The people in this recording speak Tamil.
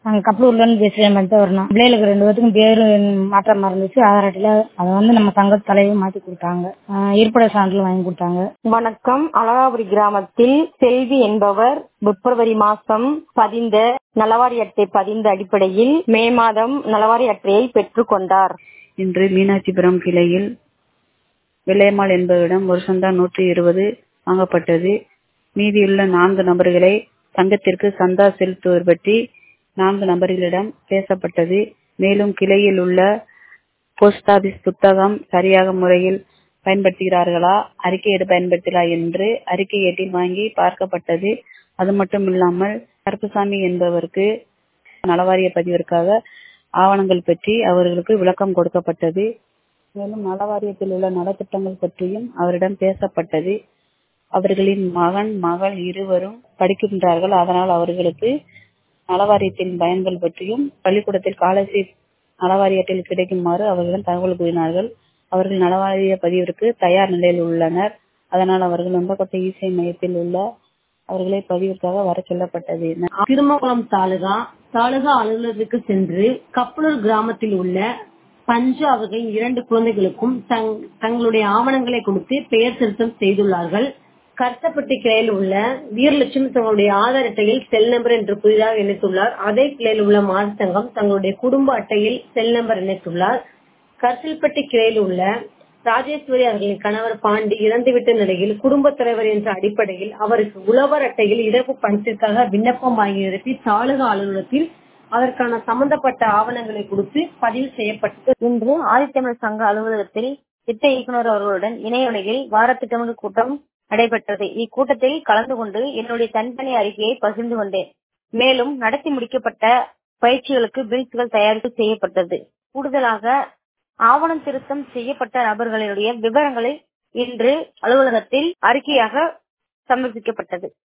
நாங்கள் கப்பலூர்லேருந்து பேசுகிறேன் மட்டும் வரணும் பிள்ளைகளுக்கு ரெண்டு பேத்துக்கும் பேர் மாற்றமாக இருந்துச்சு ஆதார் அட்டையில் அதை வந்து நம்ம சங்க தலைவர் மாற்றி கொடுத்தாங்க ஆஹ் இருப்பிட சான்றிதழ் வாங்கி கொடுத்தாங்க வணக்கம் அழகாபுரி கிராமத்தில் செல்வி என்பவர் பிப்ரவரி மாசம் பதிந்த நலவாரி அட்டை பதிந்த அடிப்படையில் மே மாதம் நலவாரி அட்டையை பெற்றுக் கொண்டார் இன்று மீனாட்சிபுரம் கிளையில் வெள்ளையம்மாள் என்பவரிடம் ஒரு சந்தா நூற்றி இருபது வாங்கப்பட்டது மீதியுள்ள நான்கு நபர்களை சங்கத்திற்கு சந்தா செலுத்துவது பற்றி நான்கு நபர்களிடம் பேசப்பட்டது மேலும் கிளையில் உள்ள போஸ்ட் ஆபீஸ் புத்தகம் சரியாக முறையில் பயன்படுத்துகிறார்களா அறிக்கையீடு பயன்படுத்தலா என்று அறிக்கை ஏட்டில் வாங்கி பார்க்கப்பட்டது அது மட்டும் இல்லாமல் கருப்புசாமி என்பவருக்கு நலவாரிய பதிவிற்காக ஆவணங்கள் பற்றி அவர்களுக்கு விளக்கம் கொடுக்கப்பட்டது மேலும் நலவாரியத்தில் உள்ள நலத்திட்டங்கள் பற்றியும் அவரிடம் பேசப்பட்டது அவர்களின் மகன் மகள் இருவரும் படிக்கின்றார்கள் அதனால் அவர்களுக்கு நலவாரியத்தின் பயன்கள் பற்றியும் பள்ளிக்கூடத்தில் ஸ்காலர்ஷிப் நலவாரியத்தில் கிடைக்குமாறு அவர்களிடம் தகவல் கூறினார்கள் அவர்கள் நலவாரிய பதிவிற்கு தயார் நிலையில் உள்ளனர் அதனால் அவர்கள் வந்தகோட்டை இசை மையத்தில் உள்ள அவர்களை பதிவிற்காக வர சொல்லப்பட்டது திருமகுளம் தாலுகா தாலுகா அலுவலகத்துக்கு சென்று கப்பலூர் கிராமத்தில் உள்ள பஞ்சு அவர்களின் இரண்டு குழந்தைகளுக்கும் தங்- தங்களுடைய ஆவணங்களை கொடுத்து பெயர் திருத்தம் செய்துள்ளார்கள் கருத்தப்பட்டி கிளையில் உள்ள வீரலட்சுமி தங்களுடைய ஆதார் அட்டையில் செல் நம்பர் என்று புதிதாக இணைத்துள்ளார் அதே கிளையில் உள்ள மாதசங்கம் தங்களுடைய குடும்ப அட்டையில் செல் நம்பர் இணைத்துள்ளார் கரிசல்பட்டி கிளையில் உள்ள ராஜேஸ்வரி அவர்களின் கணவர் பாண்டி இறந்துவிட்ட நிலையில் குடும்பத் தலைவர் என்ற அடிப்படையில் அவருக்கு உழவர் அட்டையில் இறப்பு பணத்திற்காக விண்ணப்பம் வாங்கி நிரப்பி தாலுகா அலுவலகத்தில் அதற்கான சம்பந்தப்பட்ட ஆவணங்களை கொடுத்து பதிவு செய்யப்பட்டது இன்று ஆதித்தமிழ் சங்க அலுவலகத்தில் திட்ட இயக்குனர் அவர்களுடன் இணையவழியில் வாரத்திட்டமிழ் கூட்டம் நடைபெற்றது இக்கூட்டத்தில் கலந்து கொண்டு என்னுடைய தனித்தனி அறிக்கையை பகிர்ந்து கொண்டேன் மேலும் நடத்தி முடிக்கப்பட்ட பயிற்சிகளுக்கு பில்ஸ்கள் தயாரிப்பு செய்யப்பட்டது கூடுதலாக ஆவணம் திருத்தம் செய்யப்பட்ட நபர்களுடைய விவரங்களை இன்று அலுவலகத்தில் அறிக்கையாக சமர்ப்பிக்கப்பட்டது